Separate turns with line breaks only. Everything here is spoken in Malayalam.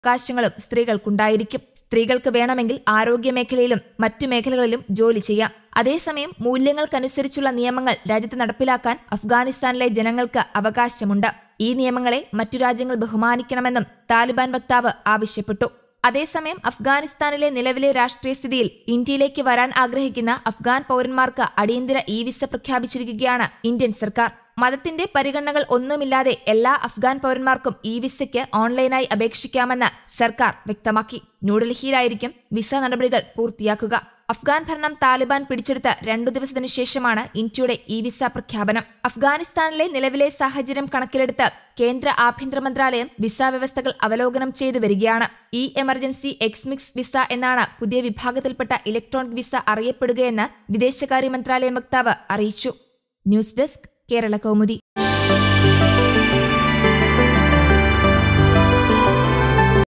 അവകാശങ്ങളും സ്ത്രീകൾക്കുണ്ടായിരിക്കും സ്ത്രീകൾക്ക് വേണമെങ്കിൽ ആരോഗ്യ മേഖലയിലും മറ്റു മേഖലകളിലും ജോലി ചെയ്യാം അതേസമയം മൂല്യങ്ങൾക്കനുസരിച്ചുള്ള നിയമങ്ങൾ രാജ്യത്ത് നടപ്പിലാക്കാൻ അഫ്ഗാനിസ്ഥാനിലെ ജനങ്ങൾക്ക് അവകാശമുണ്ട് ഈ നിയമങ്ങളെ മറ്റു രാജ്യങ്ങൾ ബഹുമാനിക്കണമെന്നും താലിബാൻ വക്താവ് ആവശ്യപ്പെട്ടു അതേസമയം അഫ്ഗാനിസ്ഥാനിലെ നിലവിലെ രാഷ്ട്രീയ സ്ഥിതിയിൽ ഇന്ത്യയിലേക്ക് വരാൻ ആഗ്രഹിക്കുന്ന അഫ്ഗാൻ പൗരന്മാർക്ക് അടിയന്തര ഇ വിസ പ്രഖ്യാപിച്ചിരിക്കുകയാണ് ഇന്ത്യൻ സർക്കാർ മതത്തിന്റെ പരിഗണനകൾ ഒന്നുമില്ലാതെ എല്ലാ അഫ്ഗാൻ പൗരന്മാർക്കും ഇ വിസയ്ക്ക് ഓൺലൈനായി അപേക്ഷിക്കാമെന്ന് സർക്കാർ വ്യക്തമാക്കി ന്യൂഡൽഹിയിലായിരിക്കും വിസ നടപടികൾ പൂർത്തിയാക്കുക അഫ്ഗാൻ ഭരണം താലിബാൻ പിടിച്ചെടുത്ത് രണ്ടു ദിവസത്തിനു ശേഷമാണ് ഇന്ത്യയുടെ ഇ വിസ പ്രഖ്യാപനം അഫ്ഗാനിസ്ഥാനിലെ നിലവിലെ സാഹചര്യം കണക്കിലെടുത്ത് കേന്ദ്ര ആഭ്യന്തര മന്ത്രാലയം വിസ വ്യവസ്ഥകൾ അവലോകനം ചെയ്തു വരികയാണ് ഈ എമർജൻസി എക്സ്മിക്സ് വിസ എന്നാണ് പുതിയ വിഭാഗത്തിൽപ്പെട്ട ഇലക്ട്രോണിക് വിസ അറിയപ്പെടുകയെന്ന് വിദേശകാര്യ മന്ത്രാലയം വക്താവ് അറിയിച്ചു ന്യൂസ് ഡെസ്ക് കേരള കൗമുദി